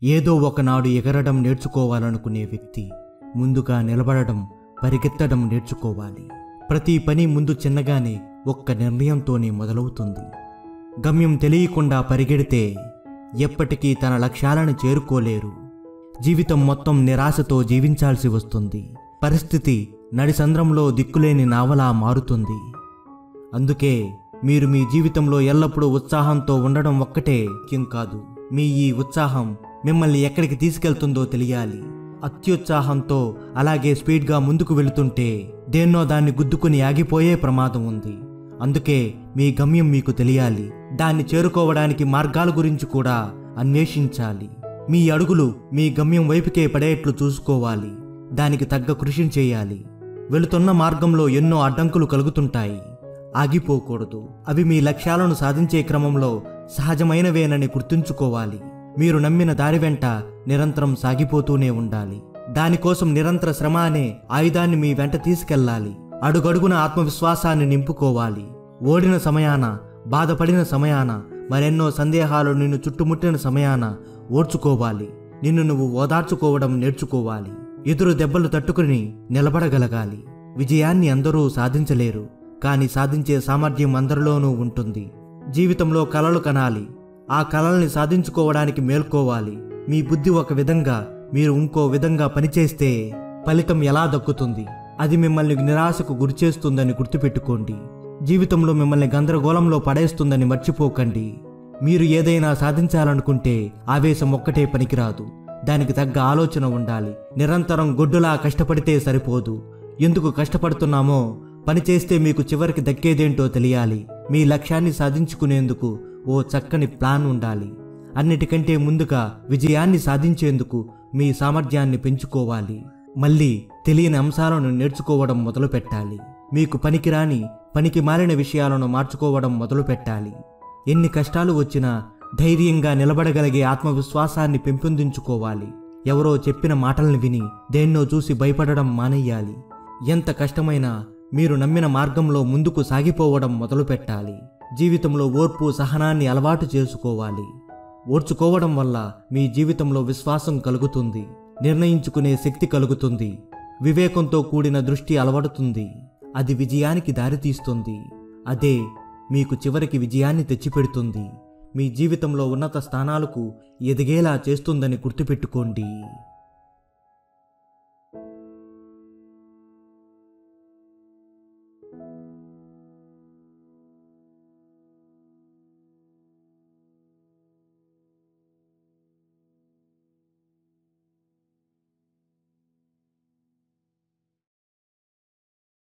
ఏదో ఒకనాడు ఎగరడం నేర్చుకోవాలనుకునే వ్యక్తి ముందుగా నిలబడడం పరిగెత్తడం నేర్చుకోవాలి ప్రతి పని ముందు చిన్నగానే ఒక్క నిర్ణయంతోనే మొదలవుతుంది గమ్యం తెలియకుండా పరిగెడితే ఎప్పటికీ తన లక్ష్యాలను చేరుకోలేరు జీవితం మొత్తం నిరాశతో జీవించాల్సి వస్తుంది పరిస్థితి నడిసంద్రంలో దిక్కులేని నావలా మారుతుంది అందుకే మీరు మీ జీవితంలో ఎల్లప్పుడూ ఉత్సాహంతో ఉండడం ఒక్కటే ముఖ్యం కాదు మీ ఈ ఉత్సాహం మిమ్మల్ని ఎక్కడికి తీసుకెళ్తుందో తెలియాలి అత్యుత్సాహంతో అలాగే స్పీడ్గా ముందుకు వెళుతుంటే దేన్నో దాన్ని గుద్దుకుని ఆగిపోయే ప్రమాదం ఉంది అందుకే మీ గమ్యం మీకు తెలియాలి దాన్ని చేరుకోవడానికి మార్గాల గురించి కూడా అన్వేషించాలి మీ అడుగులు మీ గమ్యం వైపుకే పడేట్లు చూసుకోవాలి దానికి తగ్గ కృషిని చేయాలి వెళుతున్న మార్గంలో ఎన్నో అడ్డంకులు కలుగుతుంటాయి ఆగిపోకూడదు అవి మీ లక్ష్యాలను సాధించే క్రమంలో సహజమైనవేనని గుర్తుంచుకోవాలి మీరు నమ్మిన దారి వెంట నిరంతరం సాగిపోతూనే ఉండాలి దానికోసం నిరంతర శ్రమ అనే ఆయుధాన్ని మీ వెంట తీసుకెళ్ళాలి అడుగడుగున ఆత్మవిశ్వాసాన్ని నింపుకోవాలి ఓడిన సమయాన బాధపడిన సమయాన మరెన్నో సందేహాలు నిన్ను చుట్టుముట్టిన సమయాన ఓర్చుకోవాలి నిన్ను నువ్వు ఓదార్చుకోవడం నేర్చుకోవాలి ఎదురు దెబ్బలు తట్టుకుని నిలబడగలగాలి విజయాన్ని అందరూ సాధించలేరు కానీ సాధించే సామర్థ్యం అందరిలోనూ ఉంటుంది జీవితంలో కలలు కనాలి ఆ కలల్ని సాధించుకోవడానికి మేల్కోవాలి మీ బుద్ధి ఒక విధంగా మీరు ఇంకో విధంగా పనిచేస్తే ఫలితం ఎలా దక్కుతుంది అది మిమ్మల్ని నిరాశకు గురిచేస్తుందని గుర్తుపెట్టుకోండి జీవితంలో మిమ్మల్ని గందరగోళంలో పడేస్తుందని మర్చిపోకండి మీరు ఏదైనా సాధించాలనుకుంటే ఆవేశం ఒక్కటే పనికిరాదు దానికి తగ్గ ఆలోచన ఉండాలి నిరంతరం గొడ్డులా కష్టపడితే సరిపోదు ఎందుకు కష్టపడుతున్నామో పని చేస్తే మీకు చివరికి దక్కేదేంటో తెలియాలి మీ లక్ష్యాన్ని సాధించుకునేందుకు ఓ చక్కని ప్లాన్ ఉండాలి అన్నిటికంటే ముందుగా విజయాన్ని సాధించేందుకు మీ సామర్థ్యాన్ని పెంచుకోవాలి మళ్ళీ తెలియని అంశాలను నేర్చుకోవడం మొదలు పెట్టాలి మీకు పనికిరాని పనికి మారిన విషయాలను మార్చుకోవడం మొదలు పెట్టాలి ఎన్ని కష్టాలు వచ్చినా ధైర్యంగా నిలబడగలిగే ఆత్మవిశ్వాసాన్ని పెంపొందించుకోవాలి ఎవరో చెప్పిన మాటల్ని విని దేన్నో చూసి భయపడడం మానేయాలి ఎంత కష్టమైనా మీరు నమ్మిన మార్గంలో ముందుకు సాగిపోవడం మొదలు పెట్టాలి జీవితంలో ఓర్పు సహనాన్ని అలవాటు చేసుకోవాలి ఓర్చుకోవడం వల్ల మీ జీవితంలో విశ్వాసం కలుగుతుంది నిర్ణయించుకునే శక్తి కలుగుతుంది వివేకంతో కూడిన దృష్టి అలవడుతుంది అది విజయానికి దారితీస్తుంది అదే మీకు చివరికి విజయాన్ని తెచ్చిపెడుతుంది మీ జీవితంలో ఉన్నత స్థానాలకు ఎదిగేలా చేస్తుందని గుర్తుపెట్టుకోండి